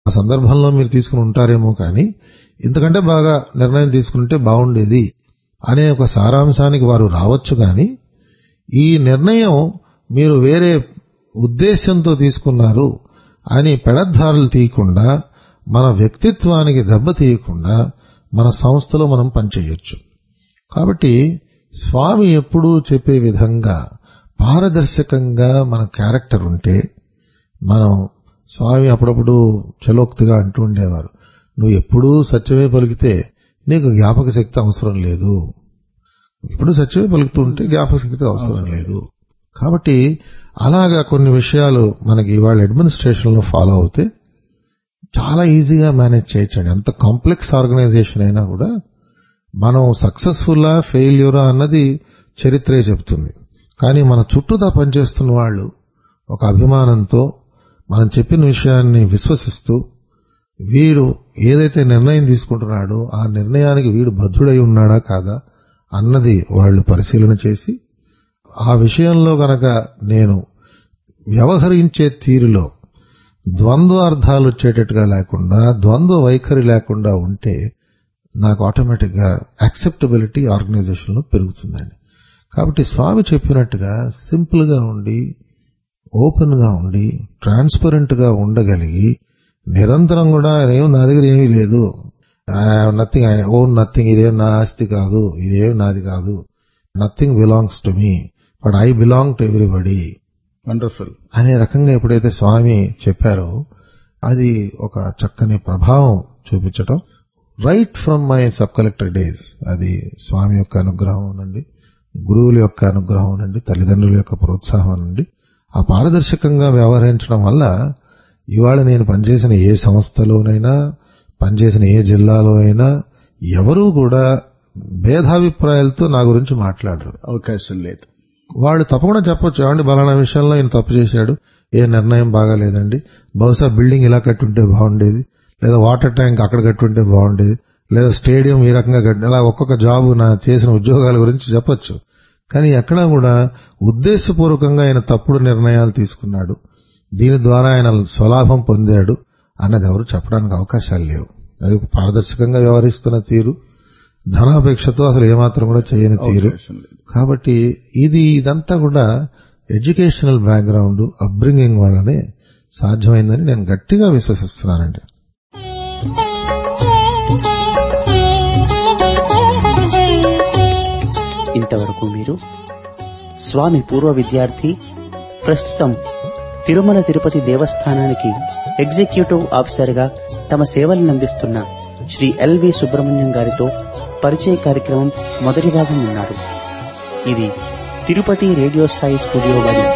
ఆ సందర్భంలో మీరు తీసుకుని ఉంటారేమో కానీ ఇంతకంటే బాగా నిర్ణయం తీసుకుంటే బాగుండేది అనే ఒక సారాంశానికి వారు రావచ్చు కానీ ఈ నిర్ణయం మీరు వేరే ఉద్దేశంతో తీసుకున్నారు అని పెడద్దారులు తీయకుండా మన వ్యక్తిత్వానికి దెబ్బ తీయకుండా మన సంస్థలో మనం పనిచేయొచ్చు కాబట్టి స్వామి ఎప్పుడూ చెప్పే విధంగా పారదర్శకంగా మన క్యారెక్టర్ ఉంటే మనం స్వామి అప్పుడప్పుడు చలోక్తిగా అంటూ ఉండేవారు నువ్వు ఎప్పుడూ సత్యమే పలికితే నీకు జ్ఞాపక శక్తి అవసరం లేదు ఇప్పుడు సత్యమే పలుకుతూ ఉంటే జ్ఞాపక శక్తి అవసరం లేదు కాబట్టి అలాగా కొన్ని విషయాలు మనకి ఇవాళ అడ్మినిస్ట్రేషన్ లో ఫాలో అవుతే చాలా ఈజీగా మేనేజ్ చేయొచ్చండి ఎంత కాంప్లెక్స్ ఆర్గనైజేషన్ అయినా కూడా మనం సక్సెస్ఫుల్లా ఫెయిల్యూరా అన్నది చరిత్రే చెప్తుంది కానీ మన చుట్టూతా పనిచేస్తున్న వాళ్ళు ఒక అభిమానంతో మనం చెప్పిన విషయాన్ని విశ్వసిస్తూ వీడు ఏదైతే నిర్ణయం తీసుకుంటున్నాడో ఆ నిర్ణయానికి వీడు బద్ధుడై ఉన్నాడా కాదా అన్నది వాళ్ళు పరిశీలన చేసి ఆ విషయంలో గనక నేను వ్యవహరించే తీరులో ద్వంద్వ అర్థాలు వచ్చేటట్టుగా లేకుండా ద్వంద్వ వైఖరి లేకుండా ఉంటే నాకు ఆటోమేటిక్ గా యాక్సెప్టబిలిటీ ఆర్గనైజేషన్ లో పెరుగుతుందండి కాబట్టి స్వామి చెప్పినట్టుగా సింపుల్ గా ఉండి ఓపెన్ గా ఉండి ట్రాన్స్పరెంట్ గా ఉండగలిగి నిరంతరం కూడా ఏం నా దగ్గర ఏమీ లేదు నథింగ్ ఐ ఓన్ నథింగ్ ఇదేం నా ఆస్తి కాదు ఇదేం నాది కాదు nothing belongs to me but I belong to everybody wonderful అనే రకంగా ఎప్పుడైతే స్వామి చెప్పారో అది ఒక చక్కని ప్రభావం చూపించటం right from my sub collector days అది స్వామి యొక్క అనుగ్రహం నుండి గురువుల యొక్క అనుగ్రహం నుండి తల్లిదండ్రుల యొక్క ప్రోత్సాహం నుండి ఆ పారదర్శకంగా వ్యవహరించడం వల్ల ఇవాళ నేను పనిచేసిన ఏ సంస్థలోనైనా పనిచేసిన ఏ జిల్లాలో అయినా ఎవరూ కూడా భేదాభిప్రాయాలతో నా గురించి మాట్లాడరు అవకాశం లేదు వాళ్ళు తప్పకుండా చెప్పొచ్చు ఏమండి బలానా విషయంలో ఈయన తప్పు చేశాడు ఏ నిర్ణయం బాగాలేదండి బహుశా బిల్డింగ్ ఇలా కట్టుంటే బాగుండేది లేదా వాటర్ ట్యాంక్ అక్కడ కట్టుంటే బాగుండేది లేదా స్టేడియం ఈ రకంగా కట్టి ఇలా ఒక్కొక్క జాబ్ నా చేసిన ఉద్యోగాల గురించి చెప్పొచ్చు కానీ ఎక్కడా కూడా ఉద్దేశపూర్వకంగా ఆయన తప్పుడు నిర్ణయాలు తీసుకున్నాడు దీని ద్వారా ఆయన స్వలాభం పొందాడు అన్నది ఎవరు చెప్పడానికి అవకాశాలు లేవు అది ఒక పారదర్శకంగా వ్యవహరిస్తున్న తీరు ధనాపేక్షతో అసలు ఏమాత్రం కూడా చేయని తీరు అవకాశం లేదు కాబట్టి ఇది ఇదంతా కూడా ఎడ్యుకేషనల్ బ్యాక్గ్రౌండ్ అప్బ్రింగింగ్ వల్లనే సాధ్యమైందని నేను గట్టిగా విశ్వసిస్తున్నానండి ఇంతవరకు మీరు స్వామి పూర్వ విద్యార్థి ప్రస్తుతం తిరుమల తిరుపతి దేవస్థానానికి ఎగ్జిక్యూటివ్ ఆఫీసర్గా తమ సేవలను అందిస్తున్న శ్రీ ఎల్వి సుబ్రహ్మణ్యం గారితో పరిచయ కార్యక్రమం మొదటి భాగం ఉన్నారు ఇది తిరుపతి రేడియో సాయి స్టూడియో వారి